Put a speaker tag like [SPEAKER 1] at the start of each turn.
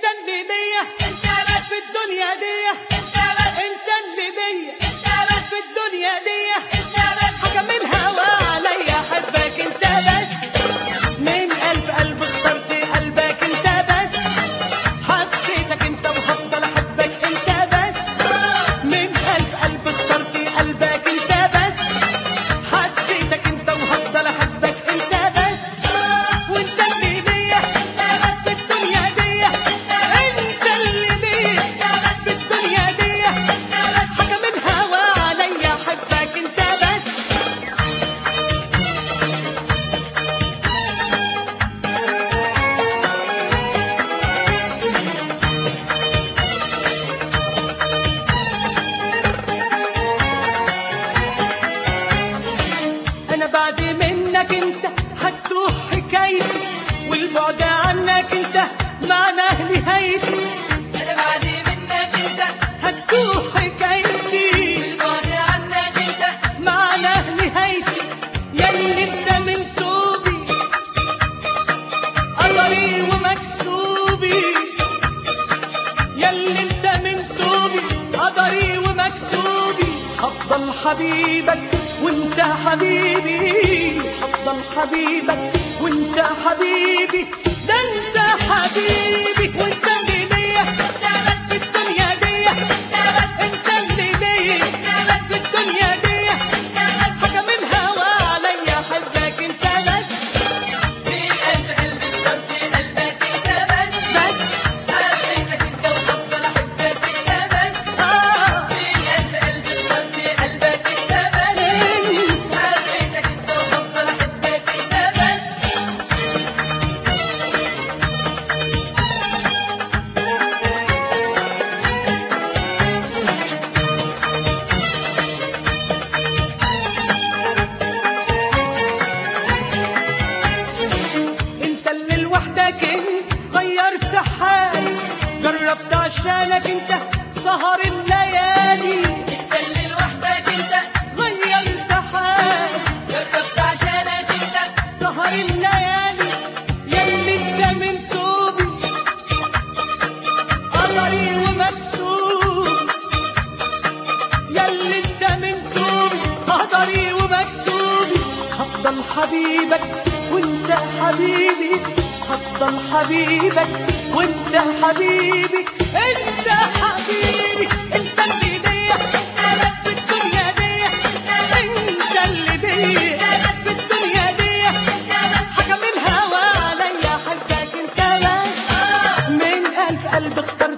[SPEAKER 1] اللي ليا
[SPEAKER 2] انت بس
[SPEAKER 1] في الدنيا دي
[SPEAKER 2] انت بس
[SPEAKER 1] انت اللي ليا
[SPEAKER 2] انت بس
[SPEAKER 1] في الدنيا دي
[SPEAKER 2] انت بس
[SPEAKER 1] حكم الهوى عليا حبك انت بس من قلب قلب اخترت قلبك انت بس حبيتك انت وهفضل احبك انت بس من قلب قلب اخترت قلبك انت بس حبيتك انت وهفضل احبك انت بس وانت اللي ليا في الدنيا دي انت اللي ليا في الدنيا دي حكم الهوى عليا حبك انت بس انا بعد منك انت هتوه حكايتي والبعد عنك انت معناه نهايتي
[SPEAKER 2] انا بعد منك انت
[SPEAKER 1] هتوه حكايتي
[SPEAKER 2] البعد عنك انت
[SPEAKER 1] معناه نهايتي ياللي انت من توبي قدري ومكتوبي ياللي انت من توبي قدري ومكتوبي هفضل حبيبك وانت حبيبي هفضل حبيبك وانت حبيبي ده انت حبيبي وانت اللي ليا في الدنيا دي انت اللي ليا في الدنيا دي حكم الهوى عليا حبك انت بس
[SPEAKER 2] في قلب قلب اخترت قلبك انت بس
[SPEAKER 1] بس
[SPEAKER 2] حبيتك انت وهفضل احبك انت بس
[SPEAKER 1] آه
[SPEAKER 2] في قلب قلب اخترت قلبك انت بس حبيتك انت وهفضل احبك انت بس
[SPEAKER 1] انت اللي لوحدك انت غيرت حالي جربت عشانك انت سهر الليالي
[SPEAKER 2] انت اللي لوحدك انت
[SPEAKER 1] غيرت حالي
[SPEAKER 2] جربت عشانك انت
[SPEAKER 1] سهر الليالي ياللي انت من توبي قدري ومكتوب ياللي انت من توبي قدري ومكتوبي هفضل حبيبك وانت حبيبي هفضل حبيبك وانت حبيبي انت حبيبي انت اللي ليا في الدنيا دي انت اللي ليا في الدنيا دي حكم الهوى عليا حبك انت بس من قلب قلب اخترت